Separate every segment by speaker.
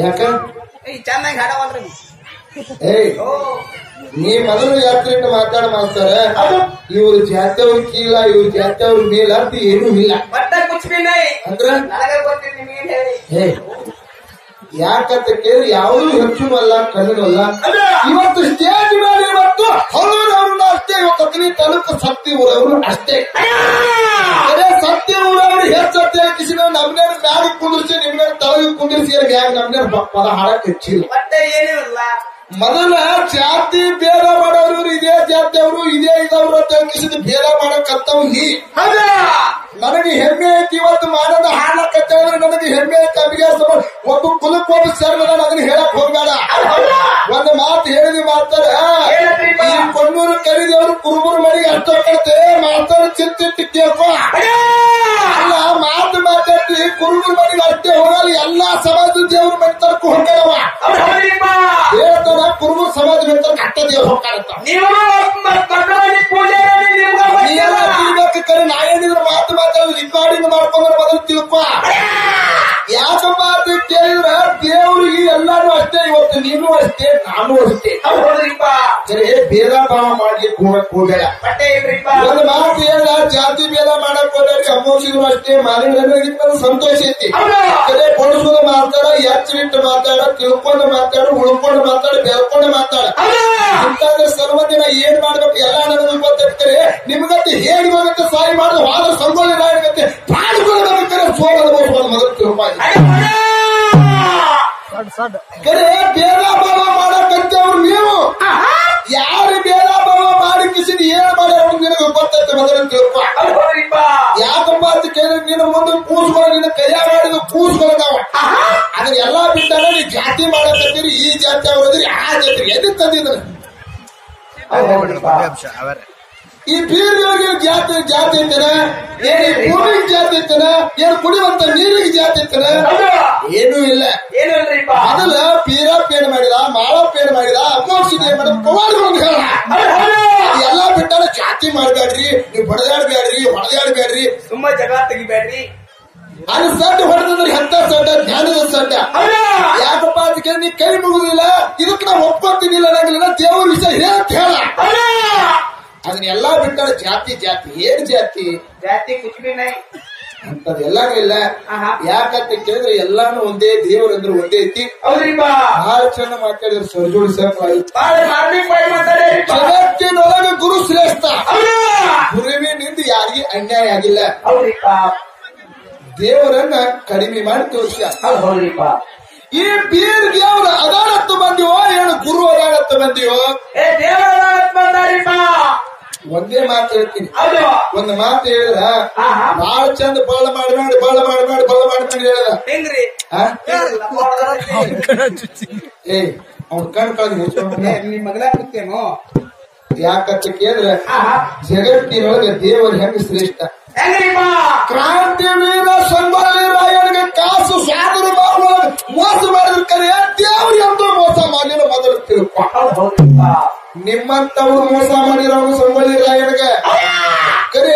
Speaker 1: ಯಾಕ
Speaker 2: ಈ ಚೆನ್ನಾಗಿ ಹಾಡವಲ್ರಿ
Speaker 1: ಏಯ್ ನೀ ಮೊದಲು ಯಾತ್ರೆ ಮಾತಾಡ ಮಾಸ್ತಾರ ಇವ್ರ ಜಾತ್ಯವ್ರ ಕೀಳ ಇವ್ರ ಜಾತ್ಯವ್ರ ಮೇಲ ಅಂತ ಏನೂ ಇಲ್ಲ
Speaker 2: ಬಟ್ಟ ಕುಚ್ಬಿನೈ
Speaker 1: ಅಂದ್ರ
Speaker 2: ನನಗೆ ಗೊತ್ತಿಲ್ಲ ನಿಮಗೇನ್ ಹೇಳಿ
Speaker 1: ಏ ಯಾಕಂತ ಕೇಳಿ ಯಾವುದೂ ಹೆಚ್ಚು ಅಲ್ಲ ಕಣ್ಣು ಅಲ್ಲ ಇವತ್ತು ಸ್ಟೇಜ್ ಮೇಲೆ ಇವತ್ತು ಹಲವರು ಅಷ್ಟೇ ಇವತ್ತು ಅಗ್ನಿ ತಾಲೂಕು ಸತ್ತಿ ಊರವರು ಅಷ್ಟೇ ಅದೇ ಸತ್ಯ ಊರವರು ಹೆಚ್ಚು ಅಂತ ಕಿಸಿನ ನಮ್ನೇರ್ ಮ್ಯಾಗ ಕುಂದಿರ್ಸಿ ನಿಮ್ನೇರ್ ತಳಗ ಕುಂದಿರ್ಸಿ ಮ್ಯಾಗ ನಮ್ನೇರ್ ಪದ ಹಾಡಕ್ ಹೆಚ್ಚಿಲ್ಲ
Speaker 2: ಬಟ್ಟ ಏನೂ ಇಲ್ಲ
Speaker 1: ಮೊದಲ ಜಾತಿ ಭೇದ ಮಾಡೋರು ಇದೇ ಜಾತಿಯವರು ಇದೇ ಇದವ್ರು ಅಂತ ಕಿಸಿದ ಭೇದ ಮಾಡಕ್ಕಂತವ್ ನೀ ನನಗೆ ಹೆಮ್ಮೆ ಐತಿ ಇವತ್ತು ಮಾಡದ ಹಾಡಕತ್ತ ನನಗೆ ಹೆಮ್ಮೆ ಐತಿ ಅಭಿಯಾಸ ಒಬ್ಬ ಕುಲಕ್ ಒಬ್ಬ ಸೇರ್ದ ಅದನ್ನ ಹೇಳಕ್ ಹೋಗ್ಬೇಡ ಒಂದು ಮಾತು ಹೇಳಿದಿ ಮಾತಾಡ ಈ ಕೊಣ್ಣೂರು ಕರಿದವರು ಕುರುಬರು ಮನೆಗೆ ಅಷ್ಟ ಕಡ್ತೆ ಮಾತಾಡ ಚಿಂತಿಟ್ಟು ಕೇಳ್ಕೊ ಅಲ್ಲ ಮಾತು ಮಾತಾಡ್ತಿ ಕುರುಬರು ಮನೆಗೆ ಅಷ್ಟೇ ಹೋಗಲ್ಲ ಎಲ್ಲಾ ಸಮಾಜದ ದೇವ್ರ ಮನೆ ತನಕ ಹೋಗ್ಯಾವ
Speaker 2: ಅವ್ರು ಹೌದ್ರಿಪ್ಪ
Speaker 1: ಹೇಳ್ತಾರ ಕುರುಬರು ಸಮಾಜ ಮನೆ ತನಕ ಅಟ್ಟ ದೇವ್ರು ಹೋಗ್ತಾರಂತ
Speaker 2: ನೀವು ಕಟ್ಟೋನಿ ಪೂಜೆ ನಿಮ್ಗೆ
Speaker 1: ನೀ ಎಲ್ಲ ತಿಳ್ಬೇಕು ಕರೆ ನಾ ಏನಿದ್ರು ಮಾತು ಮಾತಾಡೋದು ರಿಕಾರ್ಡಿಂಗ್ ಮಾಡ್ಕೊಂಡ್ರೆ ಮೊದಲು ತಿಳ್ಕ ಯಾಕಪ್ಪ ಅಂತ ಕೇಳಿದ್ರ ದೇವ್ರಿಗೆ ಎಲ್ಲಾರು ಅಷ್ಟೇ ಇವತ್ತು ನೀನು ಅಷ್ಟೇ ನಾನು ಅಷ್ಟೇ
Speaker 2: ಅವ್ರು ಹೌದ್ರಿಪ್ಪ
Speaker 1: ಕರೆ ಭೇದ ಭಾವ ಮಾಡ್ಲಿಕ್ಕೆ ಹೋಗಕ್ ಹೋಗಬೇಡ
Speaker 2: ಬಟ್ಟೆ ಇಲ್ರಿಪ್ಪ
Speaker 1: ಒಂದು ಮಾತು ಹೇಳ ಜಾತಿ ಭೇದ ಮಾಡಕ್ ಹೋದ್ರೆ ಅಮೋಷಿದ್ರು ಅಷ್ಟೇ ಮಾಲಿನ್ಯ ಸಂತೋಷ ಐತಿ
Speaker 2: ಹೌದು.
Speaker 1: ಕರೆ ಕೊಡಿಸೋದು ಮಾತಾಡ ಎಚ್ಚರಿಟ್ಟು ಮಾತಾಡ ತಿಳ್ಕೊಂಡು ಮಾತಾಡು ಉಳ್ಕೊಂಡು ಮಾತಾಡು ಬೆಳ್ಕೊಂಡು ಮಾತಾಡ ಇಂತಾದ್ರೆ ಸರ್ವ ದಿನ ಏನ್ ಮಾಡ್ಬೇಕು ಎಲ್ಲ ನನಗೆ ಗೊತ್ತಿರ್ತಾರೆ ನಿಮ್ಗತ್ತೆ ಹೇಳಿ ಹೋಗುತ್ತೆ ಸಾಯಿ ಮಾಡೋದು ವಾದ ಸಂಗೊಳ್ಳಿ ರಾಯಗತ್ತೆ ಪ್ರಾಣಿಗಳು ಸೋಲ ಅನುಭವಿಸ್ಬೋದು ಮೊದಲು ತಿಳ್ಕೊಂಡು ಕರೆ ಭೇದ ಭಾವ ಮಾಡಕ್ಕಂತವ್ರು ನೀವು ಯಾರು ಭೇದ ಭಾವ ಮಾಡಿ ಕಿಸಿದ ಏನ್ ಮಾಡ್ಯಾರ ನಿನಗೆ ಗೊತ್ತೈತೆ ಮೊದಲು ತಿಳ್ಕೊ
Speaker 2: ಅವ್ರು ಹೌದ್ರಿಪ್ಪ
Speaker 1: ಯಾಕಪ್ಪ ಅಂತ ಕೇಳಿದ್ರೆ ನೀನು ಮುಂದೆ ಕೂಸ್ಗಳು ನಿನ್ನ ಕೈಯ ಮಾಡಿದ ಕೂಸ್ಗಳು ನಾವು ಅದನ್ನ ಎಲ್ಲಾ ಬಿಟ್ಟಾಗ ನೀ ಜಾತಿ ಮಾಡಕತ್ತೀರಿ ಈ ಜಾತಿ ಅವ್ರದ್ರಿ ಆ ಜಾತಿ ಎಲ್ಲಿ ತಂದಿದ್ರ
Speaker 2: ಅವ್ರು ಹೌದ್ರಿಪ್ಪ
Speaker 1: ಈ ಬೀರ್ಗಳಿಗೆ ಜಾತಿ ಜಾತಿ ಐತನ ಏನ್ ಈ ಭೂಮಿಗೆ ಜಾತಿ ಐತನ ಏನ್ ಕುಡಿಯುವಂತ ನೀರಿಗೆ ಜಾತಿ ಐತನ ಏನೂ ಇಲ್ಲ
Speaker 2: ಏನು ಇಲ್ರಿಪ್ಪ
Speaker 1: ಮೊದಲ ಪೀರಪ್ಪ ಏನ್ ಮಾಡಿದ ಮಾಳಪ್ಪ ಏನ್ ಮಾಡಿದ ಅಮೋಕ್ಷಿದ ಏನ್ ಮಾಡಿದ ಪವಾಡಗಳು ಹೇಳ
Speaker 2: ಅವ್ರು ಹೌದು.
Speaker 1: ಎಲ್ಲಾ ಬಿಟ್ಟಾಗ ಜಾತಿ ಮಾಡ್ಬೇಡ್ರಿ ನೀವು ಬಡದಾಡ್ಬೇಡ್ರಿ ಹೊಡೆದಾಡ್ಬೇಡ್ರಿ
Speaker 2: ತುಂಬಾ ಜಗಳ ತೆಗಿಬೇಡ್ರಿ
Speaker 1: ಅದು ಸಡ್ಡ ಹೊಡೆದ್ರೆ ಎಂತ ಸಡ್ಡ ಜ್ಞಾನದ ಸಡ್ಡ
Speaker 2: ಹೌದು.
Speaker 1: ಯಾಕಪ್ಪ ಅದಕ್ಕೆ ನೀ ಕೈ ಮುಗುದಿಲ್ಲ ಇದಕ್ಕೆ ನಾವು ಒಪ್ಕೊತೀನಿಲ್ಲ ಅನ್ನಂಗಿಲ್ಲ ದೇವ್ರ ವಿಷಯ ಹೇಳಕ್ ಹೇಳ
Speaker 2: ಹೌದು.
Speaker 1: ಅದನ್ನೆಲ್ಲಾ ಬಿಟ್ಟಾರ ಜಾತಿ ಜಾತಿ ಏನ್ ಜಾತಿ
Speaker 2: ಜಾತಿ ಕುಚ್ಬಿನೈ
Speaker 1: ಅಂತದ್ ಎಲ್ಲಾನು ಇಲ್ಲ
Speaker 2: ಆಹಾ.
Speaker 1: ಯಾಕಂತ ಕೇಳಿದ್ರೆ ಎಲ್ಲಾನು ಒಂದೇ ದೇವ್ರ ಅಂದ್ರೆ ಒಂದೇ ಐತಿ
Speaker 2: ಹೌದ್ರಿಪ್ಪ
Speaker 1: ಬಹಳ ಚಂದ ಮಾತಾಡಿದ್ರೆ ಸರ್ಜೋಡಿ ಸರ್ಕಾರಿ
Speaker 2: ಬಾಳ ಧಾರ್ಮಿಕ ಮಾಡಿ ಮಾತಾಡ್ಯಾರಿಪ್ಪ
Speaker 1: ಜಗತ್ತಿನೊಳಗೆ ಗುರು ಶ್ರೇಷ್ಠ
Speaker 2: ಹೌದು.
Speaker 1: ಗುರುವಿನಿಂದ ಯಾರಿಗೆ ಅನ್ಯಾಯ ಆಗಿಲ್ಲ
Speaker 2: ಹೌದ್ರಿಪ್ಪ
Speaker 1: ದೇವರನ್ನ ಕಡಿಮೆ ಮಾಡಿ ತೋರಿಸ
Speaker 2: ಹೌದು ಹೌದ್ರಿಪ್ಪ
Speaker 1: ಈ ಬೀರ್ ದೇವ್ರ ಅದಾರತ್ತು ಬಂದಿವೋ ಏನು ಗುರು ಅದಾರತ್ತು ಬಂದಿವೋ
Speaker 2: ಏ ದೇವರ ಬಂದಾರಿಪ್ಪ
Speaker 1: ಒಂದೇ ಮಾತು ಹೇಳ್ತೀನಿ
Speaker 2: ಹೌದು
Speaker 1: ಒಂದು ಮಾತು ಹೇಳಿದ್ರ
Speaker 2: ಆಹಾ.
Speaker 1: ಬಹಳ ಚಂದ ಬಳ ಮಾಡಬೇಡಿ ಬಳ ಮಾಡಬೇಡಿ ಬಳ ಮಾಡಬೇಡಿ ಹೇಳಿದ
Speaker 2: ಹೆಂಗ್ರಿ
Speaker 1: ಆ?
Speaker 2: ಹೇಳಿಲ್ಲ, ಹೊಡ್ದಾರತ್ತಿ.
Speaker 1: ಏ ಅವ್ನ ಕಣ್ ಕಳೆದು
Speaker 2: ಏ,
Speaker 1: ಮುಚ್ಕೊಂಡ
Speaker 2: ನಿಮ್ ಮಗನ ಕೂತೇನು
Speaker 1: ಯಾಕಂತ ಕೇಳಿದ್ರೆ
Speaker 2: ಆಹಾ.
Speaker 1: ಜಗತ್ತಿನೊಳಗೆ ದೇವರು ಹೆಂಗ ಶ್ರೇಷ್ಠ
Speaker 2: ಹೆಂಗ್ರಿಪ್ಪ
Speaker 1: ಕ್ರಾಂತಿ ವೀರ ಸಂಗೊಳ್ಳಿ ರಾಯನಿಗೆ ಕಾಸು ಸ್ವಾತಂತ್ರ್ಯ ಮಾಡುವಾಗ ಮೋಸ ಮಾಡಿದ್ರ ಕರೆ ದೇವ್ರು ಎಂದೂ ಮೋಸ ಮಾಡಿಲ್ಲ ಮೊದಲು ತಿರುಪ
Speaker 2: ಹೌದು ಹೌದ್ರಿಪ್ಪ
Speaker 1: ನಿಮ್ಮಂತವ್ರು ಮೋಸ ಮಾಡಿರೋರು ಸಂಗೊಳ್ಳಿ ರಾಯನಿಗೆ ಕರೆ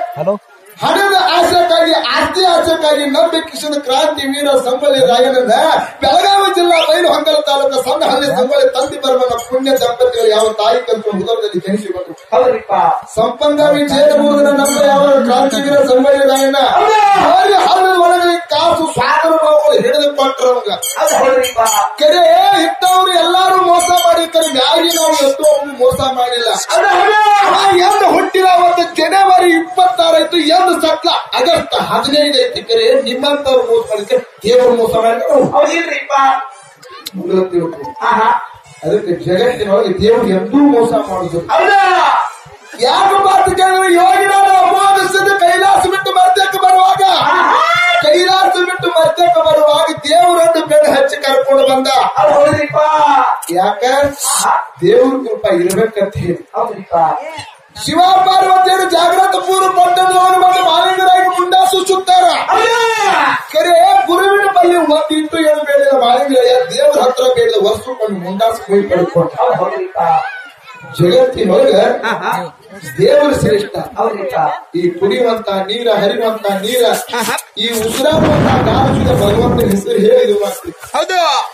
Speaker 1: ಹಣದ ಆಸೆಕ್ಕಾಗಿ ಆಸ್ತಿ ಆಸೆಕ್ಕಾಗಿ ನಂಬಿಕಿಸಿದ ಕ್ರಾಂತಿ ವೀರ ಸಂಗೊಳ್ಳಿ ರಾಯನನ್ನ ಬೆಳಗಾವಿ ಜಿಲ್ಲಾ ಬೈಲು ಹೊಂಗಲ ತಾಲೂಕು ಸಣ್ಣ ಹಳ್ಳಿ ಸಂಗೊಳ್ಳಿ ತಂದಿ ಬರವನ್ನ ಪುಣ್ಯ ದಂಪತಿಗಳು ಯಾವ ತಾಯಿ ಕಲ್ತು ಉದರದಲ್ಲಿ ಜನಿಸಿಕೊಂಡ್ರು
Speaker 2: ಹೌದ್ರಿಪ್ಪ
Speaker 1: ಸಂಪಂಗ ವಿಜಯಮೂರ್ಗನ ನಮ್ಮ ಯಾವ ಕ್ರಾಂತಿ ವೀರ ಸಂಗೊಳ್ಳಿ ರಾಯಣ್ಣ ಅವರಿಗೆ ಹಳ್ಳದ ಒಳಗೆ ಕಾಸು ಸ್ವಾತಂತ್ರ್ಯ ಹಿಡಿದು ಕೊಟ್ಟರವಂಗ
Speaker 2: ಹೌದು ಹೌದ್ರಿಪ್ಪ
Speaker 1: ಕೆರೆ ಇಟ್ಟವ್ರು ಎಲ್ಲಾರು ಮೋಸ ಮಾಡಿರ್ತಾರೆ ಮ್ಯಾಗಿ ನಾವು ಎಷ್ಟೋ ಒಮ್ಮೆ ಮೋಸ ಮಾಡಿಲ್ಲ
Speaker 2: ಹೌದು ಹೌದು
Speaker 1: ಆ ಎಂದು ಹುಟ್ಟಿದ ಅವತ್ತು ಜನವರಿ ಇಪ್ಪತ್ತಾರೈತು ಎಂದು ಸಟ್ಲ ಆಗಸ್ಟ್ ಹದಿನೈದು ಐತಿ ಕರೆ ನಿಮ್ಮಂತವ್ರು ಮೋಸ ಮಾಡಿದ್ರೆ ದೇವರು ಮೋಸ ಮಾಡಿದ್ರು
Speaker 2: ಹೌದಿಲ್ರಿಪ್ಪ
Speaker 1: ಮೊದಲು ತಿಳ್ಕೊ
Speaker 2: ಆಹಾ
Speaker 1: ಅದಕ್ಕೆ ಜಗತ್ತಿನೊಳಗೆ ದೇವರು ಎಂದೂ ಮೋಸ ಮಾಡುದು
Speaker 2: ಹೌದಾ
Speaker 1: ಯಾಕೆ ಮಾತು ಕೇಳಿದ್ರೆ ಯೋಗಿನಾದ ಅಮೋಘಿಸಿದ ಕೈಲಾಸ ಬಿಟ್ಟು ಮರ್ತಕ್ಕೆ ಬರುವಾಗ ಕೈಲಾಸ ಬಿಟ್ಟು ಮರ್ತಕ್ಕೆ ಬರುವಾಗ ದೇವರನ್ನು ಬೆನ್ನು ಹಚ್ಚಿ ಕರ್ಕೊಂಡು ಬಂದ
Speaker 2: ಹೌದು ಹೌದ್ರಿಪ್ಪ
Speaker 1: ಯಾಕ ದೇವ್ರ ಕೃಪ ಇರ್ಬೇಕಂತ ಹೇಳಿ
Speaker 2: ಹೌದ್ರಿಪ್ಪ
Speaker 1: ಶಿವ ಪಾರ್ವತಿಯರು ಜಾಗ್ರತ ಪೂರ್ವ ಪಟ್ಟಣದೊಳಗೆ ಬಂದು ಮಾಲಿಂಗರಾಗಿ ಮುಂಡಾಸು ಸುತ್ತಾರ
Speaker 2: ಹೌದಾ
Speaker 1: ಕರೆ ಗುರುವಿನ ಬಲ್ಲಿ ಒಂದಿಟ್ಟು ಏನು ಬೇಡಿದ ಮಾಲಿಂಗರಾಯ ದೇವ್ರ ಹತ್ರ ಬೇಡಿದ ವಸ್ತು ಕೊಂಡು ಮುಂಡಾಸು ಹೋಗಿ ಪಡ್ಕೊಂಡ
Speaker 2: ಹೌದು ಹೌದ್ರಿಪ್ಪ
Speaker 1: ಜಗತ್ತಿನೊಳಗ
Speaker 2: ಆಹಾ
Speaker 1: ದೇವರು ಶ್ರೇಷ್ಠ
Speaker 2: ಹೌದ್ರಿಪ್ಪ
Speaker 1: ಈ ಕುಡಿಯುವಂತ ನೀರ ಹರಿಯುವಂತ ನೀರ ಈ ಉಸಿರಾಡುವಂತ ಗಾಳಿಸಿದ ಭಗವಂತ ಹೆಸರು ಹೇಳಿದು ಮಾಡ್ತೀವಿ
Speaker 2: ಹೌದು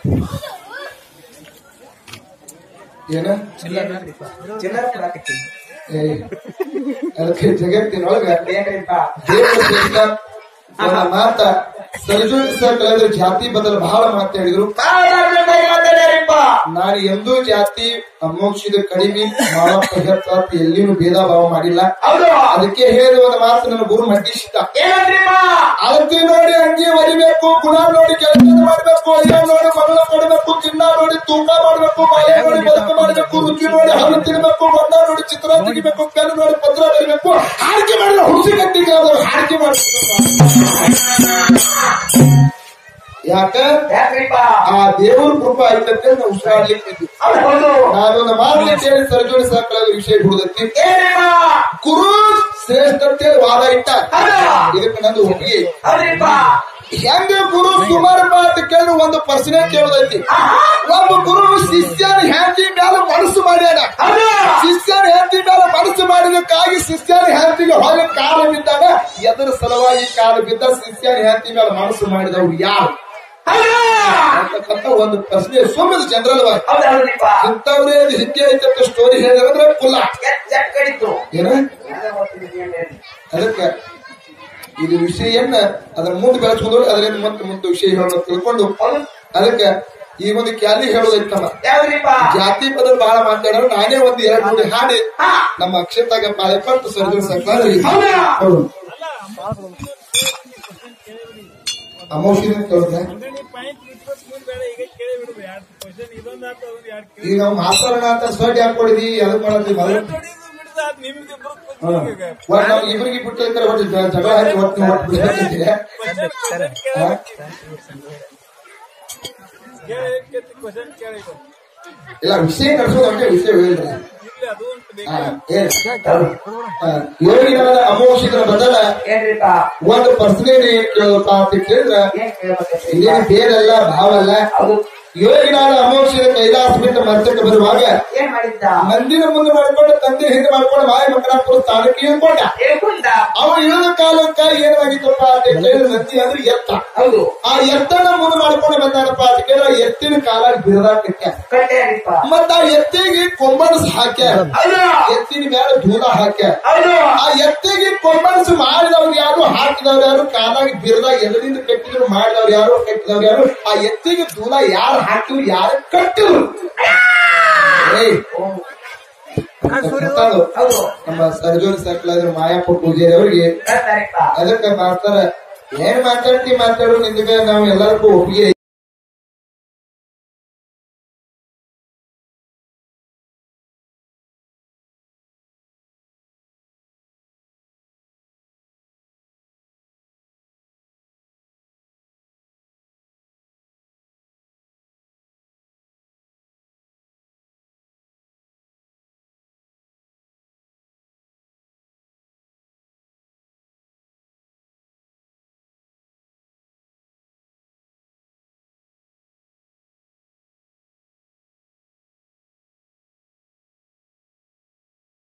Speaker 1: ಏನ
Speaker 2: ಚಿಲ್ಲರ ಕೊಡಾಕತ್ತೀನಿ
Speaker 1: ಏ, ಅದಕ್ಕೆ ಜಗತ್ತಿನೊಳಗ
Speaker 2: ಬೇಕ್ರಿಪ್ಪ
Speaker 1: ದೇವರ ಶ್ರೇಷ್ಠ ನನ್ನ ಮಾತ ಸರ್ಜುನ್ ಸರ್ ಕಳೆದ್ರು ಜಾತಿ ಬದಲು ಬಹಳ ಮಾತಾಡಿದ್ರು
Speaker 2: ಮಾತಾಡ್ರಿಪ್ಪ
Speaker 1: ನಾನು ಎಂದೂ ಜಾತಿ ಅಮೋಕ್ಷದ ಕಡಿಮೆ ಮಾಳಪ್ಪ ಹೆಚ್ಚು ಅಂತ ಎಲ್ಲಿನೂ ಭೇದ ಭಾವ ಮಾಡಿಲ್ಲ
Speaker 2: ಹೌದು
Speaker 1: ಅದಕ್ಕೆ ಹೇಳಿದ ಒಂದು ಮಾತು ನನ್ನ ಗುರು ಮಂಡಿಸಿದ್ದ
Speaker 2: ಏನಂದ್ರಿಪ್ಪ
Speaker 1: ಅಳತಿ ನೋಡಿ ಅಂಗಿ ಹೊಲಿಬೇಕು ಗುಣ ನೋಡಿ ಕೆಲಸ ಮಾಡ್ಬೇಕು ಅಯ್ಯ ನೋಡಿ ಮಗಳ ಕೊಡಬೇಕು ತಿನ್ನ ನೋಡಿ ತೂಕ ಮಾಡ್ಬೇಕು ಬಾಯ ನೋಡಿ ಬದುಕು ಮಾಡಬೇಕು ರುಚಿ ನೋಡಿ ಹಣ್ಣು ತಿನ್ಬೇಕು ಬಣ್ಣ ನೋಡಿ ಚಿತ್ರ ತೆಗಿಬೇಕು ಪೆನ್ ನೋಡಿ ಪತ್ರ ಬರೀಬೇಕು ಹಾಡಿಕೆ ಮಾಡಿದ್ರೆ ಹುಸಿ ಗಟ್ಟಿಗೆ ಆದವ್ರು ಹಾಡಿಕೆ ಮಾಡಬೇಕು ಯಾಕ
Speaker 2: ಯಾಕ್ರಿಪ್ಪ
Speaker 1: ಆ ದೇವ್ರ ಕೃಪಾ ಐತಂತೆ ನಾವು ಉಸಿರಾಡ್ಲಿಕ್ಕೆ ಇದ್ವಿ.
Speaker 2: ಹೌದು
Speaker 1: ನಾನೊಂದು ಮಾತನ್ನ ಕೇಳಿ ಸರ್ಜೋಡಿ ಸಾಕಲಾದ ವಿಷಯ ಬಿಡುದತ್ತಿ
Speaker 2: ಏನ್ರಿಪ್ಪ
Speaker 1: ಗುರು ಶ್ರೇಷ್ಠತೆ ವಾದ ಇಟ್ಟ
Speaker 2: ಹೌದು
Speaker 1: ಇದಕ್ಕೆ ನಂದು ಒಪ್ಪಿಗೆ
Speaker 2: ಹೌದ್ರಿಪ್ಪ
Speaker 1: ಹೆಂಗ ಗುರು ಸುಮಾರು ಮಾತು ಕೇಳಿ ಒಂದು ಪ್ರಶ್ನೆ ಕೇಳದೈತಿ ಒಬ್ಬ ಗುರು ಶಿಷ್ಯನ ಹೆಂಡತಿ ಮೇಲೆ ಮನಸ್ಸು ಮಾಡ್ಯಾನ
Speaker 2: ಹೌದು
Speaker 1: ಶಿಷ್ಯನ ಹೆಂಡತಿ ಮೇಲೆ ಮನಸ್ಸು ಮಾಡಿದಕ್ಕಾಗಿ ಶಿಷ್ಯನ ಹೆಂಡತಿಗೆ ಹೊಳೆ ಕಾಲ ಬಿದ್ದಾಗ ಎದರ ಸಲುವಾಗಿ ಕಾಲ ಬಿದ್ದ ಶಿಷ್ಯನ ಹೆಂಡತಿ ಮೇಲೆ ಮನಸ್ಸು ಮಾಡಿದವ್ರು ಯಾರು
Speaker 2: ಹೌದು
Speaker 1: ಅಂತಕ್ಕಂಥ ಒಂದು ಪ್ರಶ್ನೆ ಸುಮ್ಮನೆ ಜನರಲ್ ವಾಗಿ
Speaker 2: ಹೌದು ಹೌದ್ರಿಪ್ಪ
Speaker 1: ಇಂಥವ್ರೇ ಇದು ಹಿಂಗೆ ಐತಂತ ಸ್ಟೋರಿ ಹೇಳಿದ್ರೆ ಕುಲ್ಲ
Speaker 2: ಎತ್ ಎತ್ ಕಡಿತು
Speaker 1: ಏನ
Speaker 2: ಅದೇ ಓದ್ತಿದ್ದೀನಿ ಏನ್ರಿ?
Speaker 1: ಅದಕ್ಕೆ ಇದು ವಿಷಯವನ್ನ ಅದರ ಮುಂದೆ ಬೆಳೆಸ್ಕೊಂಡು ಅದರಿಂದ ಮತ್ತೆ ಮುಂದೆ ವಿಷಯ ಹೇಳೋದು ತಿಳ್ಕೊಂಡು
Speaker 2: ಹೌದು
Speaker 1: ಅದಕ್ಕೆ ಈ ಒಂದು ಕ್ಯಾಲಿ ಹೇಳೋದೈತಲ್ಲ
Speaker 2: ಯಾವ್ದ್ರಿಪ್ಪ
Speaker 1: ಜಾತಿ ಬದಲು ಬಹಳ ಮಾತಾಡೋರು ನಾನೇ ಒಂದು ಎರಡು ನೋಡಿ ಹಾಡಿ
Speaker 2: ಹಾ
Speaker 1: ನಮ್ಮ ಅಕ್ಷತಾಗ ಪಾಳೆ ಕೊಟ್ಟು ಸರ್ಜನ್ ಸರ್ಕಾರ
Speaker 2: ಹೌದಾ?
Speaker 1: ಹೌದು ಅಮೋಷನ್ ಕೇಳಿದ್ರೆ ಈಗ ನಾವು ಮಾತಾಡೋಣ ಅಂತ ಸ್ವಟ್ ಯಾಕೆ ಕೊಡಿದಿ ಅದು ಮಾಡತ್ತೀವಿ ಅದು ಹಾ. ಒಟ್ ನಾವು ಇಬ್ರಿಗೆ ಬಿಟ್ಟಿರ್ತಾರೆ ಒಟ್ಟು ಜ- ಜಗಳ ಹಾಕಿ ಒಟ್ಟು ಒಟ್ಟು ಬಿಡ್ಬೇಕಂತೀರಿ. ಹಾ? ಇಲ್ಲ ವಿಷಯ ನಡೆಸೋದು ಅಂದ್ರೆ ವಿಷಯ ಹೇಳ್ರಿ ಹಾ, ಹೇಳಿ. ಹಾ, ಯೋಗಿನಾದ ಅಮೋಷಿಕರ ಬದಲ
Speaker 2: ಏನ್ರಿಪ್ಪ
Speaker 1: ಒಂದು ಪ್ರಶ್ನೆ ಕೇಳಪ್ಪ ಅಂತ ಕೇಳಿದ್ರ
Speaker 2: ಏನ್ ಕೇಳ್ಬೇಕೈತ್ರಿ
Speaker 1: ಇದೇನು ಬೇರಲ್ಲ ಭಾವಲ್ಲ
Speaker 2: ಹೌದು
Speaker 1: ಯೋಗಿನಾದ ಅಮೋಷಿಕ ಕೈಲಾಸ ಬಿಟ್ಟು ಮರ್ತಕ್ಕೆ ಬರುವಾಗ
Speaker 2: ಏನ್ ಮಾಡಿದ್ದ
Speaker 1: ಮಂದಿರ ಮುಂದೆ ಮಾಡ್ಕೊಂಡು ತಂದೆ ಹಿಂದೆ ಮಾಡ್ಕೊಂಡು ಮಾಯ ಮಕ್ಕಳಾಪುರ ಸ್ಥಾನಕ್ಕೆ ಇಳ್ಕೊಂಡ
Speaker 2: ಹೇಳ್ಕೊಂಡ
Speaker 1: ಅವ ಇಳಿದ ಕಾಲಕ್ಕ ಏನಾಗಿತ್ತಪ್ಪ ಅಂತ ಕೇಳಿದ್ರೆ ನದಿ ಅಂದ್ರೆ ಎತ್ತ
Speaker 2: ಹೌದು
Speaker 1: ಆ ಎತ್ತನ ಮುಂದೆ ಮಾಡ್ಕೊಂಡು ಬಂದಾನಪ್ಪ ಅಂತ ಕೇಳಿದ್ರೆ ಎತ್ತಿನ ಕಾಲ ಬಿಡದಾಕಟ್ಟ
Speaker 2: ಕಟ್ಟೆರಿಪ್ಪ
Speaker 1: ಮತ್ತ ಆ ಎತ್ತಿಗೆ ಕೊಂಬಣಸ್ ಹಾಕ್ಯಾರ
Speaker 2: ಹೌದು
Speaker 1: ಎತ್ತಿನ ಮೇಲೆ ಧೂಲ ಹಾಕ್ಯಾರ
Speaker 2: ಹೌದು
Speaker 1: ಆ ಎತ್ತಿಗೆ ಕೊಂಬಣಸ್ ಮಾಡಿದವ್ರು ಯಾರು ಹಾಕಿದವ್ರು ಯಾರು ಕಾಲಾಗಿ ಬಿರದಾಗ ಎದರಿಂದ ಕಟ್ಟಿದ್ರು ಮಾಡಿದವ್ರು ಯಾರು ಕಟ್ಟಿದವ್ರು ಯಾರು ಆ ಎತ್ತಿಗೆ ಧೂಲ ಯಾರು ಹಾಕಿದ್ರು ಯಾರು ಕಟ್ಟಿದ್ರು ಏಯ್, ಗೊತ್ತಾದು.
Speaker 2: ಹೌದು
Speaker 1: ನಮ್ಮ ಸರ್ಜೋರಿ ಸರ್ಕಲ್ ಮಾಯಾಪುರ ಪೂಜಾರಿ ಅವರಿಗೆ
Speaker 2: ಕಟ್ಟಾರಿಪ್ಪ
Speaker 1: ಅದಕ್ಕೆ ಮಾಡ್ತಾರ ಏನ್ ಮಾತಾಡ್ತಿ ಮಾತಾಡೋ ನಿಂದ ನಾವು ಎಲ್ಲರಿಗೂ ಒಪ್ಪಿಗೆ